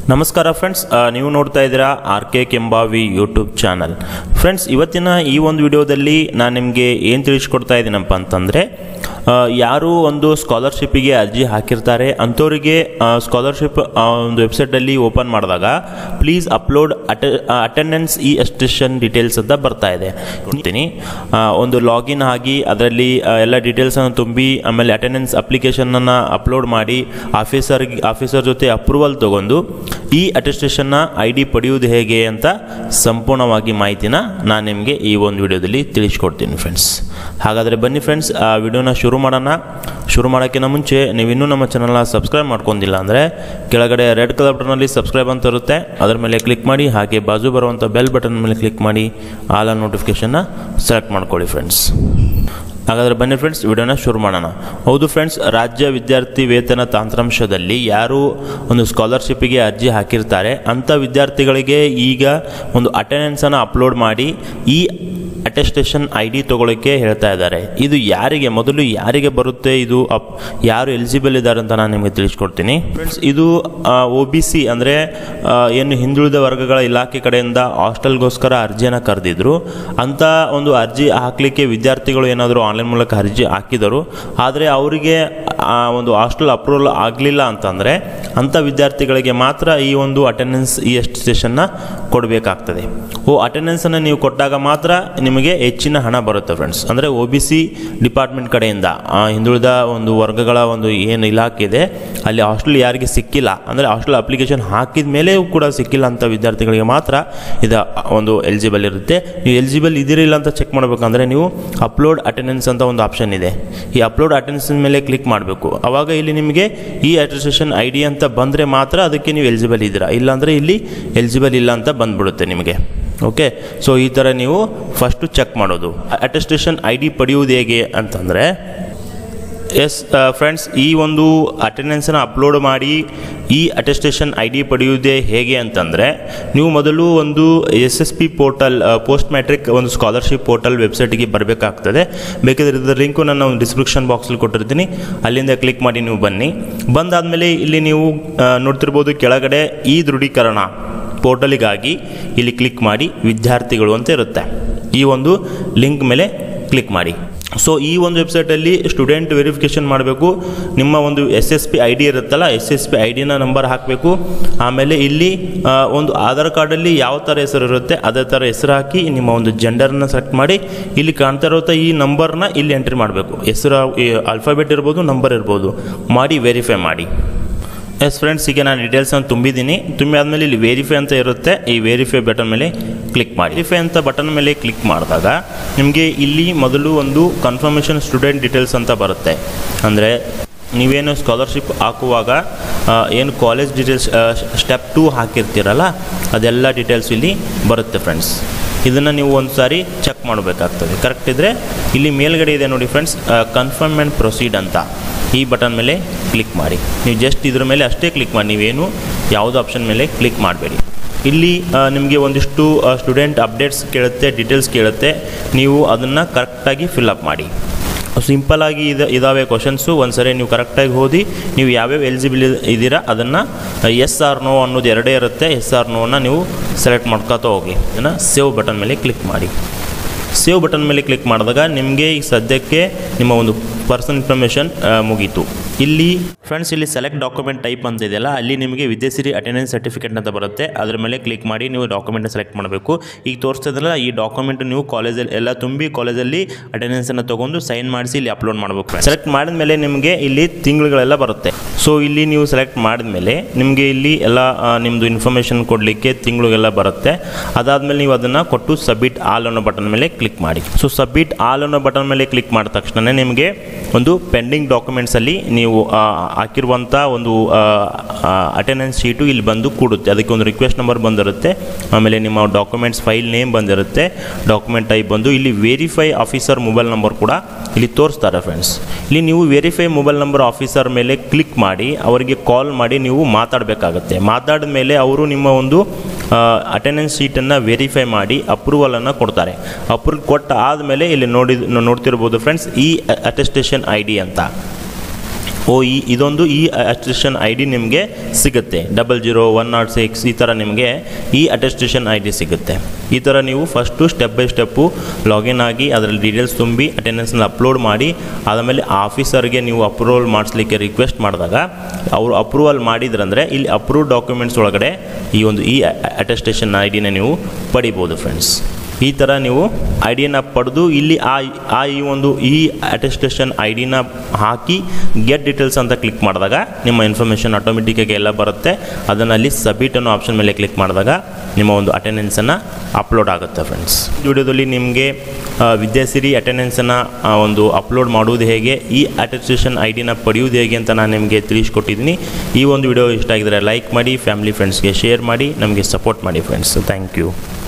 ನಮಸ್ಕಾರ ಫ್ರೆಂಡ್ಸ್ ಆ, ನೀವು ನೋಡ್ತಾ ಇದ್ದೀರಾ R K Kembavi YouTube channel friends ಇವತ್ತಿನ ಈ ಒಂದು ವಿಡಿಯೋದಲ್ಲಿ ನಾನು ನಿಮಗೆ ಏನು ತಿಳಿಸ್ಕೊಡ್ತಾ ಇದ್ದೀನಪ್ಪ ಅಂತಂದರೆ ಯಾರು ಒಂದು ಸ್ಕಾಲರ್ಶಿಪ್ಪಿಗೆ ಅರ್ಜಿ ಹಾಕಿರ್ತಾರೆ ಅಂಥವರಿಗೆ ಸ್ಕಾಲರ್ಶಿಪ್ ಒಂದು ವೆಬ್ಸೈಟಲ್ಲಿ ಓಪನ್ ಮಾಡಿದಾಗ ಪ್ಲೀಸ್ ಅಪ್ಲೋಡ್ ಅಟೆ ಅಟೆಂಡೆನ್ಸ್ ಈ ಎಸ್ಟೇಷನ್ ಡೀಟೇಲ್ಸ್ ಅಂತ ಬರ್ತಾ ಇದೆ ನೋಡ್ತೀನಿ ಆ, ಒಂದು ಲಾಗಿನ್ ಆಗಿ ಅದರಲ್ಲಿ ಎಲ್ಲ ಡೀಟೇಲ್ಸನ್ನು ತುಂಬಿ ಆಮೇಲೆ ಅಟೆಂಡೆನ್ಸ್ ಅಪ್ಲಿಕೇಶನನ್ನು ಅಪ್ಲೋಡ್ ಮಾಡಿ ಆಫೀಸರ್ಗೆ ಆಫೀಸರ್ ಜೊತೆ ಅಪ್ರೂವಲ್ ತಗೊಂಡು ಈ ಅಟೆಸ್ಟೇಷನ್ನ ಐ ಡಿ ಪಡೆಯುವುದು ಹೇಗೆ ಅಂತ ಸಂಪೂರ್ಣವಾಗಿ ಮಾಹಿತಿನ ನಾನು ನಿಮಗೆ ಈ ಒಂದು ವಿಡಿಯೋದಲ್ಲಿ ತಿಳಿಸ್ಕೊಡ್ತೀನಿ ಫ್ರೆಂಡ್ಸ್ ಹಾಗಾದರೆ ಬನ್ನಿ ಫ್ರೆಂಡ್ಸ್ ಆ ವಿಡಿಯೋನ ಶುರು ಮಾಡೋಣ ಶುರು ಮಾಡೋಕ್ಕಿಂತ ಮುಂಚೆ ನೀವು ಇನ್ನೂ ನಮ್ಮ ಚಾನಲ್ನ ಸಬ್ಸ್ಕ್ರೈಬ್ ಮಾಡ್ಕೊಂಡಿಲ್ಲ ಅಂದರೆ ಕೆಳಗಡೆ ರೆಡ್ ಕಲರ್ ಬಟನಲ್ಲಿ ಸಬ್ಸ್ಕ್ರೈಬ್ ಅಂತ ಇರುತ್ತೆ ಅದರ ಮೇಲೆ ಕ್ಲಿಕ್ ಮಾಡಿ ಹಾಗೆ ಬಾಜು ಬರುವಂಥ ಬೆಲ್ ಬಟನ್ ಮೇಲೆ ಕ್ಲಿಕ್ ಮಾಡಿ ಆಲ್ ಆಲ್ ನೋಟಿಫಿಕೇಷನ್ನ ಸೆಲೆಕ್ಟ್ ಮಾಡ್ಕೊಳ್ಳಿ ಫ್ರೆಂಡ್ಸ್ ಹಾಗಾದರೆ ಬನ್ನಿ ಫ್ರೆಂಡ್ಸ್ ವಿಡಿಯೋನ ಶುರು ಮಾಡೋಣ ಹೌದು ಫ್ರೆಂಡ್ಸ್ ರಾಜ್ಯ ವಿದ್ಯಾರ್ಥಿ ವೇತನ ತಂತ್ರಾಂಶದಲ್ಲಿ ಯಾರು ಒಂದು ಸ್ಕಾಲರ್ಶಿಪ್ಪಿಗೆ ಅರ್ಜಿ ಹಾಕಿರ್ತಾರೆ ಅಂಥ ವಿದ್ಯಾರ್ಥಿಗಳಿಗೆ ಈಗ ಒಂದು ಅಟೆಂಡೆನ್ಸನ್ನು ಅಪ್ಲೋಡ್ ಮಾಡಿ ಈ ಅಟೆಸ್ಟೇಷನ್ ಐ ಡಿ ತೊಗೊಳಕ್ಕೆ ಹೇಳ್ತಾ ಇದ್ದಾರೆ ಇದು ಯಾರಿಗೆ ಮೊದಲು ಯಾರಿಗೆ ಬರುತ್ತೆ ಇದು ಅಪ್ ಯಾರು ಎಲಿಜಿಬಲ್ ಇದ್ದಾರೆ ಅಂತ ನಾನು ನಿಮಗೆ ತಿಳಿಸ್ಕೊಡ್ತೀನಿ ಫ್ರೆಂಡ್ಸ್ ಇದು ಒ ಬಿ ಸಿ ಅಂದರೆ ಏನು ಹಿಂದುಳಿದ ವರ್ಗಗಳ ಇಲಾಖೆ ಕಡೆಯಿಂದ ಹಾಸ್ಟೆಲ್ಗೋಸ್ಕರ ಅರ್ಜಿಯನ್ನು ಕರೆದಿದ್ರು ಅಂಥ ಒಂದು ಅರ್ಜಿ ಹಾಕಲಿಕ್ಕೆ ವಿದ್ಯಾರ್ಥಿಗಳು ಏನಾದರೂ ಆನ್ಲೈನ್ ಮೂಲಕ ಅರ್ಜಿ ಹಾಕಿದರು ಆದರೆ ಅವರಿಗೆ ಆ ಒಂದು ಹಾಸ್ಟೆಲ್ ಅಪ್ರೂವಲ್ ಆಗಲಿಲ್ಲ ಅಂತಂದರೆ ಅಂಥ ವಿದ್ಯಾರ್ಥಿಗಳಿಗೆ ಮಾತ್ರ ಈ ಒಂದು ಅಟೆಂಡೆನ್ಸ್ ಈ ಎಸ್ಟೇಷನ್ನ ಕೊಡಬೇಕಾಗ್ತದೆ ಓ ಅಟೆಂಡೆನ್ಸನ್ನು ನೀವು ಕೊಟ್ಟಾಗ ಮಾತ್ರ ನಿಮಗೆ ಹೆಚ್ಚಿನ ಹಣ ಬರುತ್ತೆ ಫ್ರೆಂಡ್ಸ್ ಅಂದರೆ ಒ ಬಿ ಸಿ ಡಿಪಾರ್ಟ್ಮೆಂಟ್ ಕಡೆಯಿಂದ ಆ, ಹಿಂದುಳಿದ ಒಂದು ವರ್ಗಗಳ ಒಂದು ಏನು ಇಲಾಖೆ ಇದೆ ಅಲ್ಲಿ ಹಾಸ್ಟೆಲ್ ಯಾರಿಗೆ ಸಿಕ್ಕಿಲ್ಲ ಅಂದರೆ ಹಾಸ್ಟೆಲ್ ಅಪ್ಲಿಕೇಶನ್ ಹಾಕಿದ ಮೇಲೆಯೂ ಕೂಡ ಸಿಕ್ಕಿಲ್ಲ ಅಂತ ವಿದ್ಯಾರ್ಥಿಗಳಿಗೆ ಮಾತ್ರ ಇದು ಒಂದು ಎಲಿಜಿಬಲ್ ಇರುತ್ತೆ ನೀವು ಎಲಿಜಿಬಲ್ ಇದಿರಿಲ್ಲ ಅಂತ ಚೆಕ್ ಮಾಡಬೇಕಂದ್ರೆ ನೀವು ಅಪ್ಲೋಡ್ ಅಟೆಂಡೆನ್ಸ್ ಅಂತ ಒಂದು ಆಪ್ಷನ್ ಇದೆ ಈ ಅಪ್ಲೋಡ್ ಅಟೆಂಡೆನ್ಸ್ ಮೇಲೆ ಕ್ಲಿಕ್ ಮಾಡಬೇಕು ಅವಾಗ ಇಲ್ಲಿ ನಿಮಗೆ ಈ ಅಟೆಸ್ಟೇಷನ್ ಐ ಡಿ ಅಂತ ಬಂದರೆ ಮಾತ್ರ ಅದಕ್ಕೆ ನೀವು ಎಲಿಜಿಬಲ್ ಇದ್ದೀರಾ ಇಲ್ಲಾಂದರೆ ಇಲ್ಲಿ ಎಲಿಜಿಬಲ್ ಇಲ್ಲ ಅಂತ ಬಂದ್ಬಿಡುತ್ತೆ ನಿಮಗೆ ಓಕೆ ಸೊ ಈ ಥರ ನೀವು ಫಸ್ಟು ಚೆಕ್ ಮಾಡೋದು ಅಟೆಸ್ಟೇಷನ್ ಐ ಡಿ ಪಡೆಯುವುದು ಹೇಗೆ ಅಂತಂದರೆ ಎಸ್ ಫ್ರೆಂಡ್ಸ್ ಈ ಒಂದು ಅಟೆಂಡೆನ್ಸನ್ನು ಅಪ್ಲೋಡ್ ಮಾಡಿ ಈ ಅಟೆಸ್ಟೇಷನ್ ಐ ಡಿ ಪಡೆಯುವುದೇ ಹೇಗೆ ಅಂತಂದರೆ ನೀವು ಮೊದಲು ಒಂದು S S P portal post matric ಒಂದು ಸ್ಕಾಲರ್ಶಿಪ್ ಪೋರ್ಟಲ್ ವೆಬ್ಸೈಟಿಗೆ ಬರಬೇಕಾಗ್ತದೆ ಬೇಕಾದ್ರೆ ಇದರ ಲಿಂಕು ನಾನು ಒಂದು ಡಿಸ್ಕ್ರಿಪ್ಷನ್ ಬಾಕ್ಸಲ್ಲಿ ಕೊಟ್ಟಿರ್ತೀನಿ ಅಲ್ಲಿಂದ ಕ್ಲಿಕ್ ಮಾಡಿ ನೀವು ಬನ್ನಿ ಬಂದಾದಮೇಲೆ ಇಲ್ಲಿ ನೀವು ಆ, ನೋಡ್ತಿರ್ಬೋದು ಕೆಳಗಡೆ ಈ ದೃಢೀಕರಣ ಪೋರ್ಟಲಿಗಾಗಿ ಇಲ್ಲಿ ಕ್ಲಿಕ್ ಮಾಡಿ ವಿದ್ಯಾರ್ಥಿಗಳು ಅಂತ ಇರುತ್ತೆ ಈ ಒಂದು ಲಿಂಕ್ ಮೇಲೆ ಕ್ಲಿಕ್ ಮಾಡಿ ಸೊ ಈ ಒಂದು ವೆಬ್ಸೈಟಲ್ಲಿ ಸ್ಟೂಡೆಂಟ್ ವೆರಿಫಿಕೇಷನ್ ಮಾಡಬೇಕು ನಿಮ್ಮ ಒಂದು S S P I D ಇರುತ್ತಲ್ಲ ಎಸ್ ಎಸ್ ಪಿ ಐ ಡಿನ ನಂಬರ್ ಹಾಕಬೇಕು ಆಮೇಲೆ ಇಲ್ಲಿ ಆ, ಒಂದು ಆಧಾರ್ ಕಾರ್ಡಲ್ಲಿ ಯಾವ ಥರ ಹೆಸರು ಇರುತ್ತೆ ಅದೇ ಥರ ಹೆಸರು ಹಾಕಿ ನಿಮ್ಮ ಒಂದು ಜೆಂಡರ್ನ ಸೆಲೆಕ್ಟ್ ಮಾಡಿ ಇಲ್ಲಿ ಕಾಣ್ತಾ ಇರೋ ಈ ನಂಬರ್ನ ಇಲ್ಲಿ ಎಂಟ್ರಿ ಮಾಡಬೇಕು ಹೆಸರು ಆಲ್ಫಾಬೆಟ್ ಇರ್ಬೋದು ನಂಬರ್ ಇರ್ಬೋದು ಮಾಡಿ ವೆರಿಫೈ ಮಾಡಿ ಎಸ್ ಫ್ರೆಂಡ್ಸ್ ಈಗ ನಾನು ಡೀಟೇಲ್ಸನ್ನು ತುಂಬಿದ್ದೀನಿ ತುಂಬಿ ಆದಮೇಲೆ ಇಲ್ಲಿ ವೆರಿಫೈ ಅಂತ ಇರುತ್ತೆ ಈ ವೆರಿಫೈ ಬಟನ್ ಮೇಲೆ ಕ್ಲಿಕ್ ಮಾಡಿ ವೆರಿಫೈ ಅಂತ ಬಟನ್ ಮೇಲೆ ಕ್ಲಿಕ್ ಮಾಡಿದಾಗ ನಿಮಗೆ ಇಲ್ಲಿ ಮೊದಲು ಒಂದು ಕನ್ಫರ್ಮೇಷನ್ ಸ್ಟೂಡೆಂಟ್ ಡೀಟೇಲ್ಸ್ ಅಂತ ಬರುತ್ತೆ ಅಂದರೆ ನೀವೇನು ಸ್ಕಾಲರ್ಶಿಪ್ ಹಾಕುವಾಗ ಆ, ಏನು ಕಾಲೇಜ್ ಡೀಟೇಲ್ಸ್ ಸ್ಟೆಪ್ ಟೂ ಹಾಕಿರ್ತೀರಲ್ಲ ಅದೆಲ್ಲ ಡೀಟೇಲ್ಸ್ ಇಲ್ಲಿ ಬರುತ್ತೆ ಫ್ರೆಂಡ್ಸ್ ಇದನ್ನು ನೀವು ಒಂದು ಸಾರಿ ಚೆಕ್ ಮಾಡಬೇಕಾಗ್ತದೆ ಕರೆಕ್ಟ್ ಇದ್ದರೆ ಇಲ್ಲಿ ಮೇಲ್ಗಡೆ ಇದೆ ನೋಡಿ ಫ್ರೆಂಡ್ಸ್ ಕನ್ಫರ್ಮ್ ಆ್ಯಂಡ್ ಪ್ರೊಸೀಡ್ ಅಂತ ಈ ಬಟನ್ ಮೇಲೆ ಕ್ಲಿಕ್ ಮಾಡಿ ನೀವು ಜಸ್ಟ್ ಇದ್ರ ಮೇಲೆ ಅಷ್ಟೇ ಕ್ಲಿಕ್ ಮಾಡಿ ನೀವೇನು ಯಾವುದೋ ಆಪ್ಷನ್ ಮೇಲೆ ಕ್ಲಿಕ್ ಮಾಡಬೇಡಿ ಇಲ್ಲಿ ಆ, ನಿಮಗೆ ಒಂದಿಷ್ಟು ಸ್ಟೂಡೆಂಟ್ ಅಪ್ಡೇಟ್ಸ್ ಕೇಳುತ್ತೆ ಡೀಟೇಲ್ಸ್ ಕೇಳುತ್ತೆ ನೀವು ಅದನ್ನು ಕರೆಕ್ಟಾಗಿ ಫಿಲ್ಅಪ್ ಮಾಡಿ ಸಿಂಪಲಾಗಿ ಇದು ಇದ್ದಾವೆ ಕ್ವಶನ್ಸು ಒಂದ್ಸರಿ ನೀವು ಕರೆಕ್ಟಾಗಿ ಓದಿ ನೀವು ಯಾವ್ಯಾವ ಎಲಿಜಿಬಲ್ ಇದ್ದೀರಾ ಅದನ್ನು ಎಸ್ ಆರ್ ನೋ ಅನ್ನೋದು ಎರಡೇ ಇರುತ್ತೆ ಎಸ್ ಆರ್ ನೋನ ನೀವು ಸೆಲೆಕ್ಟ್ ಮಾಡ್ಕೊತಾ ಹೋಗಿ ಇದನ್ನು ಸೇವ್ ಬಟನ್ ಮೇಲೆ ಕ್ಲಿಕ್ ಮಾಡಿ ಸೇವ್ ಬಟನ್ ಮೇಲೆ ಕ್ಲಿಕ್ ಮಾಡಿದಾಗ ನಿಮಗೆ ಈಗ ಸದ್ಯಕ್ಕೆ ನಿಮ್ಮ ಒಂದು ಪರ್ಸನಲ್ ಇನ್ಫಾರ್ಮೇಷನ್ ಮುಗೀತು ಇಲ್ಲಿ ಫ್ರೆಂಡ್ಸ್ ಇಲ್ಲಿ ಸೆಲೆಕ್ಟ್ ಡಾಕ್ಯುಮೆಂಟ್ ಟೈಪ್ ಅಂತ ಇದೆಯಲ್ಲ ಅಲ್ಲಿ ನಿಮಗೆ ವಿದ್ಯಾಸಿರಿ ಅಟೆಂಡೆನ್ಸ್ ಸರ್ಟಿಫಿಕೇಟ್ ಅಂತ ಬರುತ್ತೆ ಅದ್ರ ಮೇಲೆ ಕ್ಲಿಕ್ ಮಾಡಿ ನೀವು ಡಾಕ್ಯುಮೆಂಟ್ ಸೆಲೆಕ್ಟ್ ಮಾಡಬೇಕು ಈಗ ತೋರಿಸ್ತಾ ಇದ್ರಲ್ಲ ಈ ಡಾಕ್ಯುಮೆಂಟ್ ನೀವು ಕಾಲೇಜಲ್ಲಿ ಎಲ್ಲ ತುಂಬಿ ಕಾಲೇಜಲ್ಲಿ ಅಟೆಂಡೆನ್ಸನ್ನು ತೊಗೊಂಡು ಸೈನ್ ಮಾಡಿಸಿ ಇಲ್ಲಿ ಅಪ್ಲೋಡ್ ಮಾಡಬೇಕು ಸೆಲೆಕ್ಟ್ ಮಾಡಿದ ಮೇಲೆ ನಿಮಗೆ ಇಲ್ಲಿ ತಿಂಗಳುಗಳೆಲ್ಲ ಬರುತ್ತೆ ಸೊ ಇಲ್ಲಿ ನೀವು ಸೆಲೆಕ್ಟ್ ಮಾಡಿದ್ಮೇಲೆ ನಿಮಗೆ ಇಲ್ಲಿ ಎಲ್ಲ ಆ, ನಿಮ್ಮದು ಇನ್ಫಾರ್ಮೇಷನ್ ಕೊಡಲಿಕ್ಕೆ ತಿಂಗಳುಗೆಲ್ಲ ಬರುತ್ತೆ ಅದಾದಮೇಲೆ ನೀವು ಅದನ್ನು ಕೊಟ್ಟು ಸಬ್ಮಿಟ್ ಆಲ್ ಅನ್ನೋ ಬಟನ್ ಮೇಲೆ ಕ್ಲಿಕ್ ಮಾಡಿ ಸೊ ಸಬ್ಮಿಟ್ ಆಲ್ ಅನ್ನೋ ಬಟನ್ ಮೇಲೆ ಕ್ಲಿಕ್ ಮಾಡಿದ ತಕ್ಷಣ ನಿಮಗೆ ಒಂದು ಪೆಂಡಿಂಗ್ ಡಾಕ್ಯುಮೆಂಟ್ಸಲ್ಲಿ ನೀವು ಆ, ಹಾಕಿರುವಂಥ ಒಂದು ಅಟೆಂಡೆನ್ಸ್ ಶೀಟು ಇಲ್ಲಿ ಬಂದು ಕೂಡುತ್ತೆ ಅದಕ್ಕೆ ಒಂದು ರಿಕ್ವೆಸ್ಟ್ ನಂಬರ್ ಬಂದಿರುತ್ತೆ ಆಮೇಲೆ ನಿಮ್ಮ ಡಾಕ್ಯುಮೆಂಟ್ಸ್ ಫೈಲ್ ನೇಮ್ ಬಂದಿರುತ್ತೆ ಡಾಕ್ಯುಮೆಂಟ್ ಟೈಪ್ ಬಂದು ಇಲ್ಲಿ ವೆರಿಫೈ ಆಫೀಸರ್ ಮೊಬೈಲ್ ನಂಬರ್ ಕೂಡ ಇಲ್ಲಿ ತೋರಿಸ್ತಾರೆ ಫ್ರೆಂಡ್ಸ್ ಇಲ್ಲಿ ನೀವು ವೆರಿಫೈ ಮೊಬೈಲ್ ನಂಬರ್ ಆಫೀಸರ್ ಮೇಲೆ ಕ್ಲಿಕ್ ಮಾಡಿ ಅವರಿಗೆ ಕಾಲ್ ಮಾಡಿ ನೀವು ಮಾತಾಡಬೇಕಾಗತ್ತೆ ಮಾತಾಡಿದ ಮೇಲೆ ಅವರು ನಿಮ್ಮ ಒಂದು ಅಟೆಂಡೆನ್ಸ್ ಶೀಟನ್ನು ವೆರಿಫೈ ಮಾಡಿ ಅಪ್ರೂವಲನ್ನು ಕೊಡ್ತಾರೆ ಅಪ್ರೂವಲ್ ಕೊಟ್ಟ ಆದಮೇಲೆ ಇಲ್ಲಿ ನೋಡಿ ನೋಡ್ತಿರ್ಬೋದು ಫ್ರೆಂಡ್ಸ್ ಈ ಅಟೆಸ್ಟೇಷನ್ ಐ ಡಿ ಅಂತ ಓ ಈ ಇದೊಂದು ಈ ಅಟೆಸ್ಟೇಷನ್ ಐ ಡಿ ನಿಮಗೆ ಸಿಗುತ್ತೆ double zero one not six ಈ ಥರ ನಿಮಗೆ ಈ ಅಟೆಸ್ಟೇಷನ್ ಐ ಡಿ ಸಿಗುತ್ತೆ ಈ ಥರ ನೀವು first step by step login ಆಗಿ ಅದರಲ್ಲಿ ಡೀಟೇಲ್ಸ್ ತುಂಬಿ ಅಟೆಂಡೆನ್ಸ್ನ ಅಪ್ಲೋಡ್ ಮಾಡಿ ಆದಮೇಲೆ ಆಫೀಸರ್ಗೆ ನೀವು ಅಪ್ರೂವಲ್ ಮಾಡಿಸ್ಲಿಕ್ಕೆ ರಿಕ್ವೆಸ್ಟ್ ಮಾಡಿದಾಗ ಅವರು ಅಪ್ರೂವಲ್ ಮಾಡಿದ್ರಂದರೆ ಇಲ್ಲಿ ಅಪ್ರೂವ್ ಡಾಕ್ಯುಮೆಂಟ್ಸ್ ಒಳಗಡೆ ಈ ಒಂದು ಈ ಅಟೆಸ್ಟೇಷನ್ ಐ ಡಿನ ನೀವು ಪಡಿಬೋದು ಫ್ರೆಂಡ್ಸ್ ಈ ಥರ ನೀವು ಐ ಡಿನ ಪಡೆದು ಇಲ್ಲಿ ಆ ಆ ಈ ಒಂದು ಈ ಅಟೆಸ್ಟೇಷನ್ ಐ ಡಿನ ಹಾಕಿ ಗೆಟ್ ಡೀಟೇಲ್ಸ್ ಅಂತ ಕ್ಲಿಕ್ ಮಾಡಿದಾಗ ನಿಮ್ಮ ಇನ್ಫಾರ್ಮೇಷನ್ ಆಟೋಮೆಟಿಕ್ಕಾಗಿ ಎಲ್ಲ ಬರುತ್ತೆ ಅದನ್ನು ಅಲ್ಲಿ ಸಬ್ಮಿಟ್ ಅನ್ನೋ ಆಪ್ಷನ್ ಮೇಲೆ ಕ್ಲಿಕ್ ಮಾಡಿದಾಗ ನಿಮ್ಮ ಒಂದು ಅಟೆಂಡೆನ್ಸನ್ನು ಅಪ್ಲೋಡ್ ಆಗುತ್ತೆ ಫ್ರೆಂಡ್ಸ್ ಈ ವಿಡಿಯೋದಲ್ಲಿ ನಿಮಗೆ ಆ, ವಿದ್ಯಾಸಿರಿ ಅಟೆಂಡೆನ್ಸನ್ನು ಒಂದು ಅಪ್ಲೋಡ್ ಮಾಡುವುದು ಹೇಗೆ ಈ ಅಟೆಸ್ಟೇಷನ್ ಐ ಡಿನ ಪಡೆಯುವುದು ಹೇಗೆ ಅಂತ ನಾನು ನಿಮಗೆ ತಿಳಿಸ್ಕೊಟ್ಟಿದ್ದೀನಿ ಈ ಒಂದು ವಿಡಿಯೋ ಇಷ್ಟ ಆಗಿದ್ರೆ ಲೈಕ್ ಮಾಡಿ ಫ್ಯಾಮಿಲಿ ಫ್ರೆಂಡ್ಸ್ಗೆ ಶೇರ್ ಮಾಡಿ ನಮಗೆ ಸಪೋರ್ಟ್ ಮಾಡಿ ಫ್ರೆಂಡ್ಸ್ ಥ್ಯಾಂಕ್ ಯು